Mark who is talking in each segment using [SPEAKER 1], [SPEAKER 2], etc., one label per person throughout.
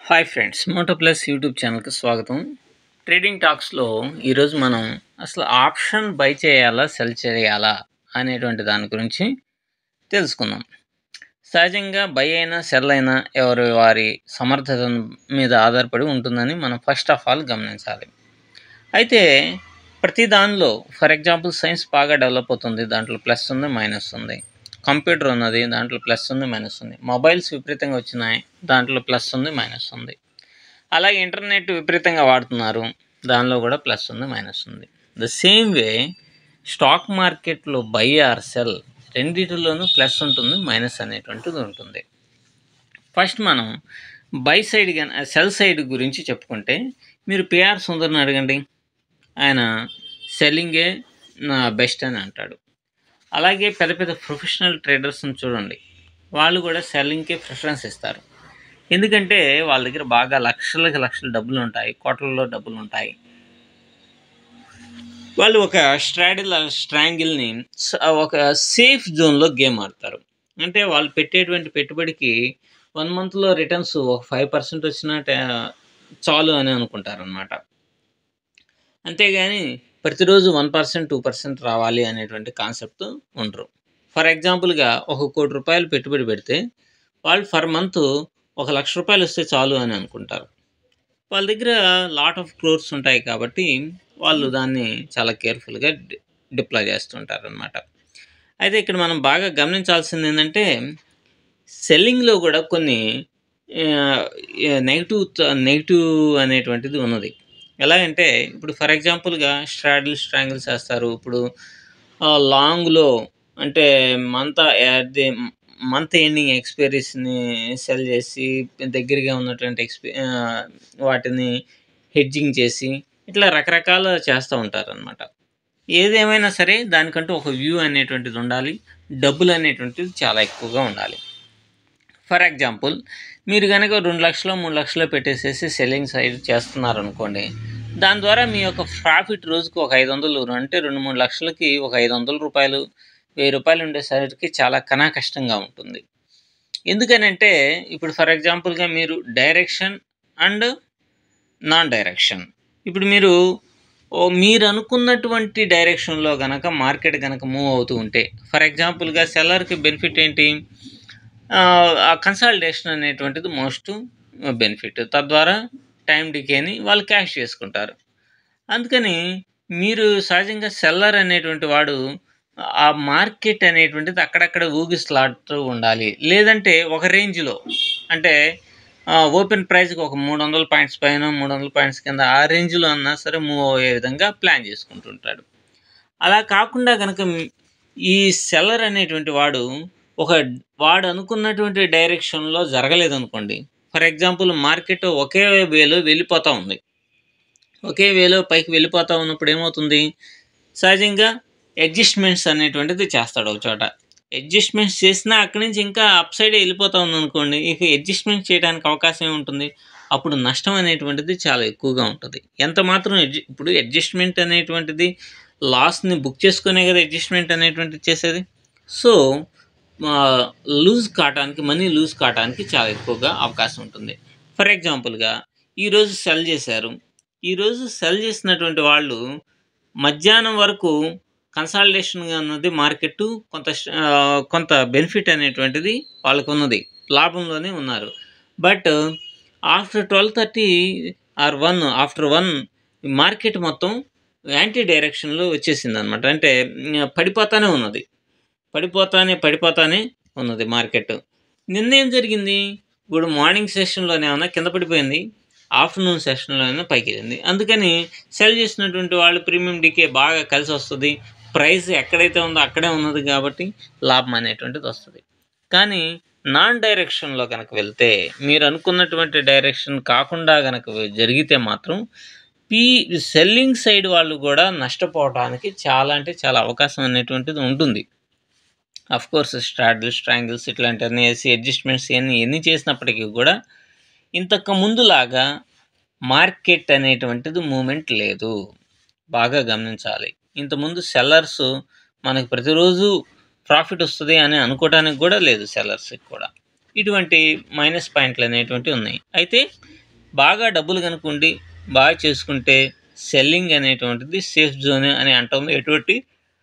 [SPEAKER 1] hi friends Moto Plus YouTube ఛానల్కి స్వాగతం trading టాక్స్లో ఈరోజు మనం అసలు ఆప్షన్ బై చేయాలా సెల్ చేయాలా అనేటువంటి దాని గురించి తెలుసుకుందాం సహజంగా బై అయినా సెల్ అయినా ఎవరి వారి సమర్థత మీద ఆధారపడి ఉంటుందని మనం ఫస్ట్ ఆఫ్ ఆల్ గమనించాలి అయితే ప్రతి దానిలో ఫర్ ఎగ్జాంపుల్ సైన్స్ బాగా డెవలప్ అవుతుంది దాంట్లో ప్లస్ ఉంది మైనస్ ఉంది కంప్యూటర్ ఉన్నది దాంట్లో ప్లస్ ఉంది మైనస్ ఉంది మొబైల్స్ విపరీతంగా వచ్చినాయి దాంట్లో ప్లస్ ఉంది మైనస్ ఉంది అలాగే ఇంటర్నెట్ విపరీతంగా వాడుతున్నారు దానిలో కూడా ప్లస్ ఉంది మైనస్ ఉంది ద సేమ్ వే స్టాక్ మార్కెట్లో బై ఆర్ సెల్ రెండిటిలోనూ ప్లస్ ఉంటుంది మైనస్ అనేటువంటిది ఉంటుంది ఫస్ట్ మనం బై సైడ్ కానీ సెల్ సైడ్ గురించి చెప్పుకుంటే మీరు పిఆర్ సుందర్ని అడగండి ఆయన సెల్లింగే నా బెస్ట్ అని అంటాడు అలాగే పెద్ద పెద్ద ప్రొఫెషనల్ ట్రేడర్స్ని చూడండి వాళ్ళు కూడా సెల్లింగ్కే ప్రిఫరెన్స్ ఇస్తారు ఎందుకంటే వాళ్ళ దగ్గర బాగా లక్షలకి లక్షల డబ్బులు ఉంటాయి కోట్లలో డబ్బులు ఉంటాయి వాళ్ళు ఒక స్ట్రాడిల్ స్ట్రాంగిల్ని స- ఒక సేఫ్ జోన్లో గేమ్ ఆడతారు అంటే వాళ్ళు పెట్టేటువంటి పెట్టుబడికి వన్ మంత్లో రిటర్న్స్ ఒక ఫైవ్ పర్సెంట్ వచ్చినా ట- చాలు అని అనుకుంటారు అనమాట అంతేగాని ప్రతిరోజు వన్ పర్సెంట్ టూ పర్సెంట్ రావాలి అనేటువంటి కాన్సెప్ట్ ఉండరు ఫర్ ఎగ్జాంపుల్గా ఒక కోటి రూపాయలు పెట్టుబడి పెడితే వాళ్ళు ఫర్ మంత్ ఒక లక్ష రూపాయలు వస్తే చాలు అని అనుకుంటారు వాళ్ళ దగ్గర లాట్ ఆఫ్ క్లోర్స్ ఉంటాయి కాబట్టి వాళ్ళు దాన్ని చాలా కేర్ఫుల్గా డిప్లాయ్ చేస్తుంటారు అనమాట అయితే ఇక్కడ మనం బాగా గమనించాల్సింది ఏంటంటే సెల్లింగ్లో కూడా కొన్ని నెగిటివ్ నెగిటివ్ అనేటువంటిది ఉన్నది ఎలాగంటే ఇప్పుడు ఫర్ ఎగ్జాంపుల్గా స్ట్రాడిల్ స్ట్రాంగిల్స్ వేస్తారు ఇప్పుడు లాంగ్లో అంటే మంత్ అది మంత్ ఎండింగ్ ఎక్స్పైరీస్ని సెల్ చేసి దగ్గరగా ఉన్నటువంటి ఎక్స్పీ ఆ, వాటిని హెడ్జింగ్ చేసి ఇట్లా రకరకాల చేస్తూ ఉంటారనమాట ఏదేమైనా సరే దానికంటూ ఒక వ్యూ అనేటువంటిది ఉండాలి డబ్బులు అనేటువంటిది చాలా ఎక్కువగా ఉండాలి ఫర్ ఎగ్జాంపుల్ మీరు కనుక రెండు లక్షలు మూడు లక్షలు పెట్టేసేసి సెల్లింగ్ సైడ్ చేస్తున్నారు అనుకోండి దాని ద్వారా మీ యొక్క ప్రాఫిట్ రోజుకు ఒక ఐదు వందలు అంటే రెండు మూడు లక్షలకి ఒక ఐదు వందల రూపాయలు వెయ్యి రూపాయలు ఉండేసరికి చాలా కనా కష్టంగా ఉంటుంది ఎందుకనంటే ఇప్పుడు ఫర్ ఎగ్జాంపుల్గా మీరు డైరెక్షన్ అండ్ నాన్ డైరెక్షన్ ఇప్పుడు మీరు ఓ మీరు అనుకున్నటువంటి డైరెక్షన్లో గనక మార్కెట్ గనక మూవ్ అవుతూ ఉంటే ఫర్ ఎగ్జాంపుల్గా సెల్లర్కి బెనిఫిట్ ఏంటి ఆ కన్సాలిడేషన్ అనేటువంటిది మోస్ట్ బెనిఫిట్ తద్వారా టైం డికేని వాళ్ళు క్యాష్ చేసుకుంటారు అందుకని మీరు సహజంగా సెల్లర్ అనేటువంటి వాడు ఆ మార్కెట్ అనేటువంటిది అక్కడక్కడ ఊగిసలాడుతూ ఉండాలి లేదంటే ఒక రేంజ్లో అంటే ఓపెన్ ప్రైస్కి ఒక మూడు వందల పాయింట్స్ పైన మూడు వందల పాయింట్స్ కింద ఆ రేంజ్లో అన్నా సరే మూవ్ అయ్యే విధంగా ప్లాన్ చేసుకుంటుంటాడు అలా కాకుండా కనుక ఈ సెల్లర్ అనేటువంటి వాడు ఒక వాడు అనుకున్నటువంటి డైరెక్షన్లో జరగలేదనుకోండి ఫర్ ఎగ్జాంపుల్ మార్కెట్ ఒకే వేలో వెళ్ళిపోతూ ఉంది ఒకే వేలో పైకి వెళ్ళిపోతూ ఉన్నప్పుడు ఏమవుతుంది సహజంగా అడ్జస్ట్మెంట్స్ అనేటువంటిది చేస్తాడు ఒక చోట అడ్జస్ట్మెంట్స్ చేసినా అక్కడి నుంచి ఇంకా అప్ సైడ్ వెళ్ళిపోతా ఉంది అనుకోండి ఇక అడ్జస్ట్మెంట్ చేయడానికి అవకాశం ఏముంటుంది అప్పుడు నష్టం అనేటువంటిది చాలా ఎక్కువగా ఉంటుంది ఎంత మాత్రం adj- ఇప్పుడు అడ్జస్ట్మెంట్ అనేటువంటిది లాస్ని బుక్ చేసుకునే కదా అడ్జస్ట్మెంట్ అనేటువంటిది చేసేది సో లూజ్ కావడానికి మనీ లూజ్ కావడానికి చాలా ఎక్కువగా అవకాశం ఉంటుంది ఫర్ ఎగ్జాంపుల్గా ఈరోజు సెల్ చేశారు ఈరోజు సెల్ చేసినటువంటి వాళ్ళు మధ్యాహ్నం వరకు కన్సాలిడేషన్గా ఉన్నది మార్కెట్ కొంత ష- ఆ, కొంత బెనిఫిట్ అనేటువంటిది వాళ్ళకు ఉన్నది లాభంలోనే ఉన్నారు but after twelve thirty or one after one market మొత్తం యాంటీ డైరెక్షన్లో వచ్చేసింది అనమాట అంటే ఉమ్, పడిపోతానే ఉన్నది పడిపోతానే పడిపోతానే ఉన్నది మార్కెట్ నిన్న ఏం జరిగింది ఇప్పుడు మార్నింగ్ సెషన్లోనే ఏమన్నా కింద పడిపోయింది ఆఫ్టర్నూన్ సెషన్లో అయినా పైకి వెళ్ళింది అందుకని సెల్ చేసినటువంటి వాళ్ళు ప్రీమియం డికే బాగా కలిసి వస్తుంది ప్రైస్ ఎక్కడైతే ఉందో అక్కడే ఉన్నది కాబట్టి లాభం అనేటువంటిది వస్తుంది కానీ నాన్ డైరెక్షన్లో కనుక వెళ్తే మీరు అనుకున్నటువంటి డైరెక్షన్ కాకుండా కనుక జరిగితే మాత్రం పీ సెల్లింగ్ సైడ్ వాళ్ళు కూడా నష్టపోవడానికి చాలా అంటే చాలా అవకాశం అనేటువంటిది ఉంటుంది అఫ్ కోర్స్ స్ట్రాడిల్ స్ట్రాంగిల్స్ ఇట్లాంటివన్నీ వేసి అడ్జస్ట్మెంట్స్ ఇవన్నీ ఎన్ని చేసినప్పటికీ కూడా ఇంతకు ముందులాగా మార్కెట్ అనేటువంటిది మూమెంట్ లేదు బాగా గమనించాలి ఇంతకుముందు సెల్లర్స్ మనకు ప్రతిరోజు ప్రాఫిట్ వస్తుంది అని అనుకోవడానికి కూడా లేదు సెల్లర్స్కి కూడా ఇటువంటి మైనస్ పాయింట్లు అనేటువంటివి ఉన్నాయి అయితే బాగా డబ్బులు కనుక ఉండి బాగా చేసుకుంటే సెల్లింగ్ అనేటువంటిది సేఫ్ జోన్ అని అంటంలో ఎటువంటి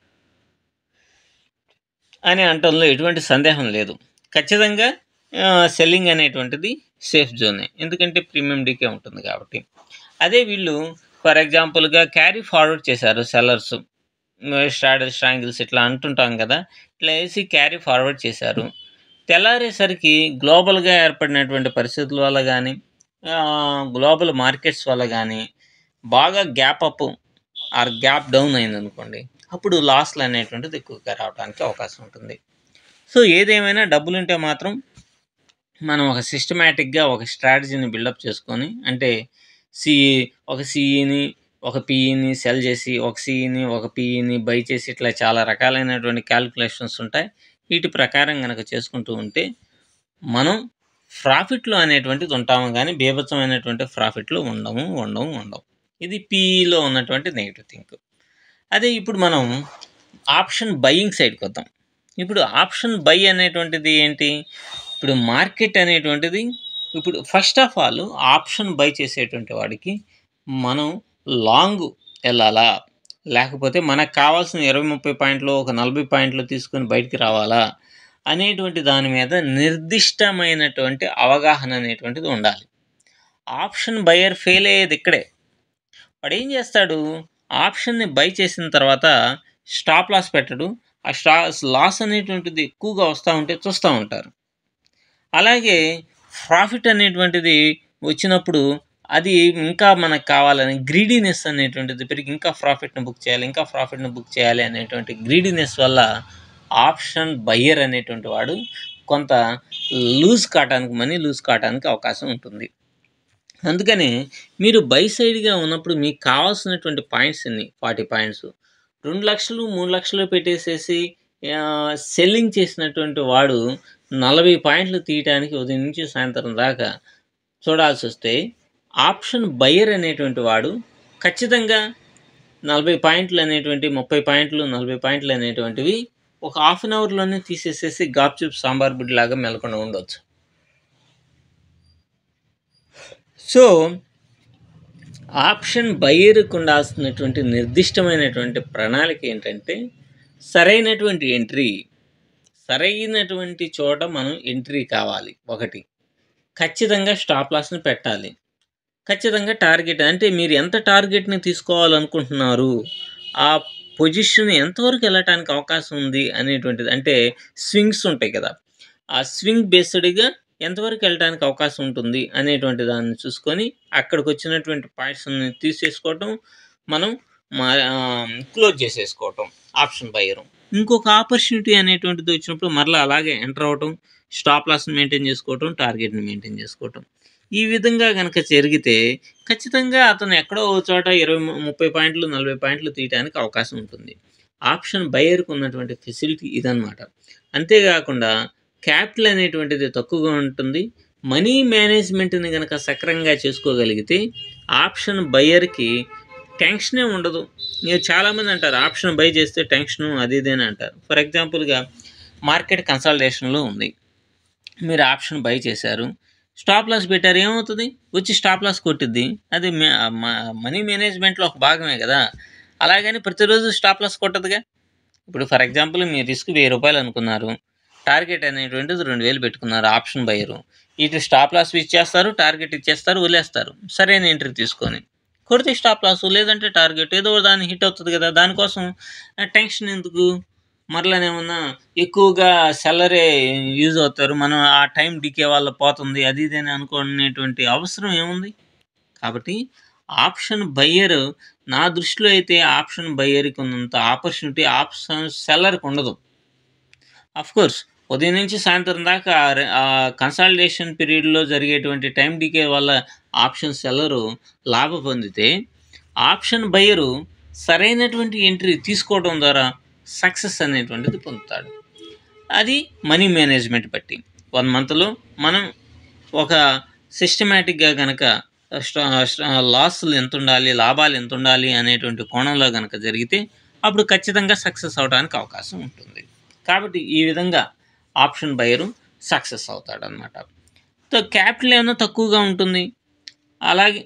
[SPEAKER 1] అని అంటంలో ఎటువంటి సందేహం లేదు ఖచ్చితంగా సెల్లింగ్ అనేటువంటిది సేఫ్ జోనే ఎందుకంటే ప్రీమియం డీకే ఉంటుంది కాబట్టి అదే వీళ్ళు ఫర్ ఎగ్జాంపుల్గా క్యారీ ఫార్వర్డ్ చేశారు సెల్లర్స్ స్ట్రాడల్ స్ట్రాంగిల్స్ ఇట్లా అంటుంటాం కదా ఇట్లా వేసి క్యారీ ఫార్వర్డ్ చేశారు తెల్లారేసరికి గ్లోబల్గా ఏర్పడినటువంటి పరిస్థితుల వల్ల కానీ గ్లోబల్ మార్కెట్స్ వల్ల కానీ బాగా gap up or gap down అయింది అనుకోండి అప్పుడు లాస్లు అనేటువంటిది ఎక్కువగా రావడానికి అవకాశం ఉంటుంది సో ఏదేమైనా డబ్బులు ఉంటే మాత్రం మనం ఒక సిస్టమేటిక్గా ఒక స్ట్రాటజీని బిల్డప్ చేసుకొని అంటే సిఈ ఒక సిఈని ఒక పిఈని సెల్ చేసి ఒక సిఈని ఒక పిఈని బై చేసి ఇట్లా చాలా రకాలైనటువంటి క్యాలిక్యులేషన్స్ ఉంటాయి వీటి ప్రకారం కనుక చేసుకుంటూ ఉంటే మనం ప్రాఫిట్లు అనేటువంటిది ఉంటాము కానీ బీభత్సమైనటువంటి ప్రాఫిట్లు ఉండము ఉండవు ఉండవు ఇది పీఈలో ఉన్నటువంటి నెగిటివ్ థింక్ అదే ఇప్పుడు మనం ఆప్షన్ బయింగ్ సైడ్కి వద్దాం ఇప్పుడు ఆప్షన్ బై అనేటువంటిది ఏంటి ఇప్పుడు మార్కెట్ అనేటువంటిది ఇప్పుడు first of all option buy చేసేటువంటి వాడికి మనం లాంగ్ వెళ్ళాలా లేకపోతే మనకు కావాల్సిన ఇరవై ముప్పై పాయింట్లు ఒక నలభై పాయింట్లు తీసుకొని బయటికి రావాలా అనేటువంటి దాని మీద నిర్దిష్టమైనటువంటి అవగాహన అనేటువంటిది ఉండాలి ఆప్షన్ బయర్ ఫెయిల్ అయ్యేది ఇక్కడే వాడు ఏం చేస్తాడు ఆప్షన్ని బై చేసిన తర్వాత స్టాప్ లాస్ పెట్టడు ఆ స్టా లాస్ అనేటువంటిది ఎక్కువగా వస్తూ ఉంటే చూస్తూ ఉంటారు అలాగే ప్రాఫిట్ అనేటువంటిది వచ్చినప్పుడు అది ఇంకా మనకు కావాలని గ్రీడీనెస్ అనేటువంటిది పెరిగి ఇంకా ప్రాఫిట్ని బుక్ చేయాలి ఇంకా ప్రాఫిట్ని బుక్ చేయాలి అనేటువంటి గ్రీడీనెస్ వల్ల ఆప్షన్ బయ్యర్ అనేటువంటి వాడు కొంత లూజ్ కావడానికి మనీ లూజ్ కావడానికి అవకాశం ఉంటుంది అందుకని మీరు బై సైడ్గా ఉన్నప్పుడు మీకు కావాల్సినటువంటి పాయింట్స్ ఎన్ని ఫార్టీ పాయింట్స్ రెండు లక్షలు మూడు లక్షలు పెట్టేసేసి సెల్లింగ్ చేసినటువంటి వాడు నలభై పాయింట్లు తీయడానికి ఉదయం నుంచి సాయంత్రం దాకా చూడాల్సి వస్తే ఆప్షన్ బయ్యర్ అనేటువంటి వాడు ఖచ్చితంగా నలభై పాయింట్లు అనేటువంటి ముప్పై పాయింట్లు నలభై పాయింట్లు అనేటువంటివి ఒక హాఫ్ అన్ అవర్లోనే తీసేసేసి గాప్ చూప్ సాంబార్ బిడ్ లాగా మెలకుండా ఉండొచ్చు సో ఆప్షన్ బయ్యర్కు ఉండాల్సినటువంటి నిర్దిష్టమైనటువంటి ప్రణాళిక ఏంటంటే సరైనటువంటి ఎంట్రీ సరైనటువంటి చోట మనం ఎంట్రీ కావాలి ఒకటి ఖచ్చితంగా స్టాప్ లాస్ని పెట్టాలి ఖచ్చితంగా టార్గెట్ అంటే మీరు ఎంత టార్గెట్ని తీసుకోవాలనుకుంటున్నారు ఆ పొజిషన్ ఎంతవరకు వెళ్ళటానికి అవకాశం ఉంది అనేటువంటిది అంటే స్వింగ్స్ ఉంటాయి కదా ఆ స్వింగ్ బేస్డ్గా ఎంతవరకు వెళ్ళడానికి అవకాశం ఉంటుంది అనేటువంటి దాన్ని చూసుకొని అక్కడికి వచ్చినటువంటి పాయింట్స్ని తీసేసుకోవటం మనం మా క్లోజ్ చేసేసుకోవటం ఆప్షన్ బయ్యరు ఇంకొక ఆపర్చునిటీ అనేటువంటిది వచ్చినప్పుడు మరలా అలాగే ఎంటర్ అవ్వటం స్టాప్ లాస్ని మెయింటైన్ చేసుకోవటం టార్గెట్ని మెయింటైన్ చేసుకోవటం ఈ విధంగా కనుక జరిగితే ఖచ్చితంగా అతను ఎక్కడో ఒక చోట ఇరవై ముప్పై పాయింట్లు నలభై పాయింట్లు తీయడానికి అవకాశం ఉంటుంది ఆప్షన్ బయర్కు ఉన్నటువంటి ఫెసిలిటీ ఇదనమాట అంతేకాకుండా క్యాపిటల్ అనేటువంటిది తక్కువగా ఉంటుంది మనీ మేనేజ్మెంట్ని కనుక సక్రంగా చేసుకోగలిగితే ఆప్షన్ బయ్యర్కి టెన్షనే ఉండదు మీరు చాలామంది అంటారు ఆప్షన్ బై చేస్తే టెన్షను అది ఇది అని అంటారు ఫర్ ఎగ్జాంపుల్గా మార్కెట్ కన్సల్టేషన్లో ఉంది మీరు ఆప్షన్ బై చేశారు స్టాప్ లాస్ పెట్టారు ఏమవుతుంది వచ్చి స్టాప్ లాస్ కొట్టిద్ది అది మనీ మేనేజ్మెంట్లో ఒక భాగమే కదా అలాగని ప్రతిరోజు స్టాప్ లాస్ కొట్టదుగా ఇప్పుడు ఫర్ ఎగ్జాంపుల్ మీ రిస్క్ వెయ్యి రూపాయలు అనుకున్నారు టార్గెట్ అనేటువంటిది రెండు వేలు పెట్టుకున్నారు ఆప్షన్ బయ్యరు ఇటు స్టాప్ లాస్ ఇచ్చేస్తారు టార్గెట్ ఇచ్చేస్తారు వదిలేస్తారు సరైన ఎంట్రీ తీసుకొని కొడితే స్టాప్ లాస్ లేదంటే టార్గెట్ ఏదో దాన్ని హిట్ అవుతుంది కదా దానికోసం టెన్షన్ ఎందుకు మరలానేమన్నా ఎక్కువగా సెల్లరే యూజ్ అవుతారు మనం ఆ టైం డికే వల్ల పోతుంది అది ఇది అని అనుకునేటువంటి అవసరం ఏముంది కాబట్టి ఆప్షన్ బయ్యర్ నా దృష్టిలో అయితే ఆప్షన్ బయ్యర్కి ఉన్నంత ఆపర్చునిటీ ఆప్షన్ సెల్లర్కి ఉండదు కోర్స్ ఉదయం నుంచి సాయంత్రం దాకా కన్సల్టేషన్ పీరియడ్లో జరిగేటువంటి టైం డికే వల్ల ఆప్షన్ సెల్లరు లాభ పొందితే ఆప్షన్ బయ్యరు సరైనటువంటి ఎంట్రీ తీసుకోవడం ద్వారా సక్సెస్ అనేటువంటిది పొందుతాడు అది మనీ మేనేజ్మెంట్ బట్టి వన్ మంత్లో మనం ఒక సిస్టమేటిక్గా కనుక లాస్లు ఎంత ఉండాలి లాభాలు ఎంత ఉండాలి అనేటువంటి కోణంలో కనుక జరిగితే అప్పుడు ఖచ్చితంగా సక్సెస్ అవడానికి అవకాశం ఉంటుంది కాబట్టి ఈ విధంగా ఆప్షన్ బయరు సక్సెస్ అవుతాడనమాట సో క్యాపిటల్ ఏమైనా తక్కువగా ఉంటుంది అలాగే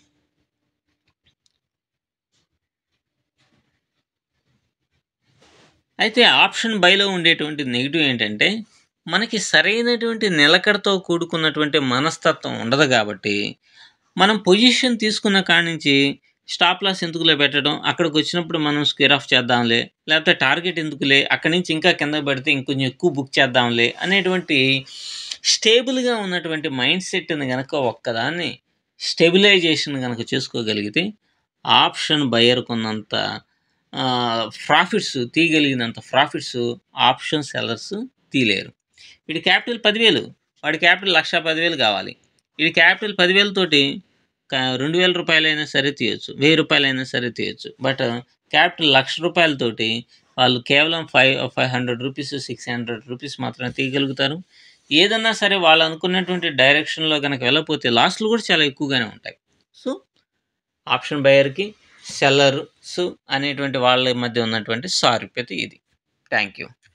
[SPEAKER 1] అయితే ఆప్షన్ బైలో ఉండేటువంటి నెగిటివ్ ఏంటంటే మనకి సరైనటువంటి నిలకడతో కూడుకున్నటువంటి మనస్తత్వం ఉండదు కాబట్టి మనం పొజిషన్ తీసుకున్న కాడి నుంచి స్టాప్ లాస్ ఎందుకులే పెట్టడం అక్కడికి వచ్చినప్పుడు మనం స్క్వేర్ ఆఫ్ చేద్దాంలే లేకపోతే టార్గెట్ ఎందుకులే అక్కడి నుంచి ఇంకా కింద పడితే ఇంకొంచెం ఎక్కువ బుక్ చేద్దాంలే అనేటువంటి స్టేబుల్గా ఉన్నటువంటి మైండ్ సెట్ని కనుక ఒక్కదాన్ని స్టెబిలైజేషన్ కనుక చేసుకోగలిగితే ఆప్షన్ బయర్కున్నంత ప్రాఫిట్స్ తీయగలిగినంత ప్రాఫిట్స్ ఆప్షన్ సెల్లర్స్ తీయలేరు వీడి క్యాపిటల్ పదివేలు వాడి క్యాపిటల్ లక్ష పదివేలు కావాలి వీడి క్యాపిటల్ పదివేలతోటి రెండు వేల రూపాయలైనా సరే తీయొచ్చు వెయ్యి రూపాయలైనా సరే తీయొచ్చు బట్ క్యాపిటల్ లక్ష రూపాయలతోటి వాళ్ళు కేవలం five five hundred rupees six hundred rupees మాత్రమే తీయగలుగుతారు ఏదన్నా సరే వాళ్ళు అనుకున్నటువంటి డైరెక్షన్లో కనుక వెళ్ళకపోతే లాస్లు కూడా చాలా ఎక్కువగానే ఉంటాయి సో ఆప్షన్ బయర్కి సెల్లర్స్ అనేటువంటి వాళ్ళ మధ్య ఉన్నటువంటి సారూప్యత ఇది థ్యాంక్ యూ